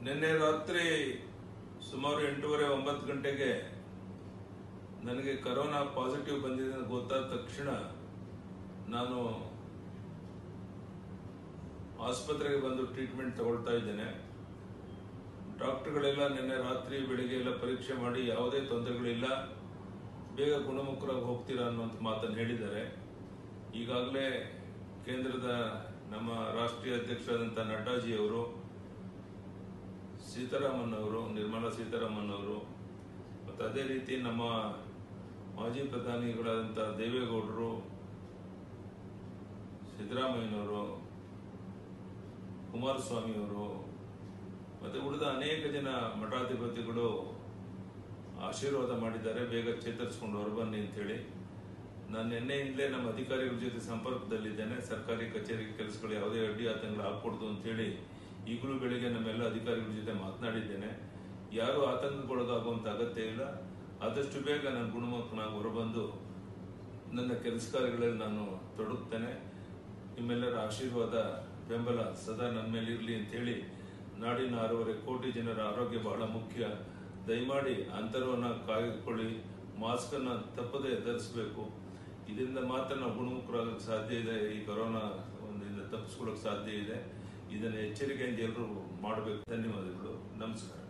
ನಿನ್ನೆ ರಾತ್ರಿ ಸುಮಾರು ಎಂಟೂವರೆ ಒಂಬತ್ತು ಗಂಟೆಗೆ ನನಗೆ ಕರೋನಾ ಪಾಸಿಟಿವ್ ಬಂದಿದೆ ಅಂತ ಗೊತ್ತಾದ ತಕ್ಷಣ ನಾನು ಆಸ್ಪತ್ರೆಗೆ ಬಂದು ಟ್ರೀಟ್ಮೆಂಟ್ ತಗೊಳ್ತಾ ಇದ್ದೇನೆ ಡಾಕ್ಟರ್ಗಳೆಲ್ಲ ನಿನ್ನೆ ರಾತ್ರಿ ಬೆಳಿಗ್ಗೆ ಎಲ್ಲ ಪರೀಕ್ಷೆ ಮಾಡಿ ಯಾವುದೇ ತೊಂದರೆಗಳಿಲ್ಲ ಬೇಗ ಗುಣಮುಖರಾಗಿ ಹೋಗ್ತೀರಾ ಅನ್ನುವಂಥ ಮಾತನ್ನು ಹೇಳಿದ್ದಾರೆ ಈಗಾಗಲೇ ಕೇಂದ್ರದ ನಮ್ಮ ರಾಷ್ಟ್ರೀಯ ಅಧ್ಯಕ್ಷರಾದಂಥ ನಡ್ಡಾಜಿ ಅವರು ಸೀತಾರಾಮನ್ ಅವರು ನಿರ್ಮಲಾ ಸೀತಾರಾಮನ್ ಅವರು ಮತ್ತು ಅದೇ ರೀತಿ ನಮ್ಮ ಮಾಜಿ ಪ್ರಧಾನಿಗಳಾದಂಥ ದೇವೇಗೌಡರು ಸಿದ್ದರಾಮಯ್ಯನವರು ಕುಮಾರಸ್ವಾಮಿ ಅವರು ಮತ್ತೆ ಉಳಿದ ಅನೇಕ ಜನ ಮಠಾಧಿಪತಿಗಳು ಆಶೀರ್ವಾದ ಮಾಡಿದ್ದಾರೆ ಬೇಗ ಚೇತರಿಸ್ಕೊಂಡು ಹೊರಬನ್ನಿ ಅಂತೇಳಿ ನಾನು ನಿನ್ನೆಯಿಂದಲೇ ನಮ್ಮ ಅಧಿಕಾರಿಗಳ ಜೊತೆ ಸಂಪರ್ಕದಲ್ಲಿದ್ದೇನೆ ಸರ್ಕಾರಿ ಕಚೇರಿ ಕೆಲಸಗಳು ಯಾವುದೇ ಅಡ್ಡಿ ಆತಂಕಗಳು ಹಾಕೂಡ್ದು ಅಂತೇಳಿ ಈಗಲೂ ಬೆಳಿಗ್ಗೆ ನಮ್ಮೆಲ್ಲ ಅಧಿಕಾರಿಗಳ ಜೊತೆ ಮಾತನಾಡಿದ್ದೇನೆ ಯಾರು ಆತಂಕಕ್ಕೊಳಗಾಗುವಂತ ಅಗತ್ಯ ಇಲ್ಲ ಆದಷ್ಟು ಬೇಗ ನಾನು ಗುಣಮುಖನಾಗಿ ಹೊರಬಂದು ನನ್ನ ಕೆಲಸ ಕಾರ್ಯಗಳಲ್ಲಿ ನಾನು ತೊಡಗುತ್ತೇನೆ ನಿಮ್ಮೆಲ್ಲರ ಆಶೀರ್ವಾದ ಬೆಂಬಲ ಸದಾ ನನ್ನ ಮೇಲೆ ಇರಲಿ ಅಂತೇಳಿ ನಾಡಿನ ಆರೂವರೆ ಕೋಟಿ ಜನರ ಆರೋಗ್ಯ ಬಹಳ ಮುಖ್ಯ ದಯಮಾಡಿ ಅಂತರವನ್ನು ಕಾಯ್ದುಕೊಳ್ಳಿ ಮಾಸ್ಕ್ ಅನ್ನ ತಪ್ಪದೆ ಧರಿಸಬೇಕು ಇದರಿಂದ ಮಾತ್ರ ನಾವು ಗುಣಮುಖರಾಗಕ್ಕೆ ಸಾಧ್ಯ ಇದೆ ಈ ಕೊರೋನಾ ಒಂದಿಂದ ತಪ್ಪಿಸ್ಕೊಳ್ಳೋಕೆ ಸಾಧ್ಯ ಇದೆ ಇದನ್ನು ಎಚ್ಚರಿಕೆಯಿಂದ ಎಲ್ಲರೂ ಮಾಡಬೇಕು ಧನ್ಯವಾದಗಳು ನಮಸ್ಕಾರ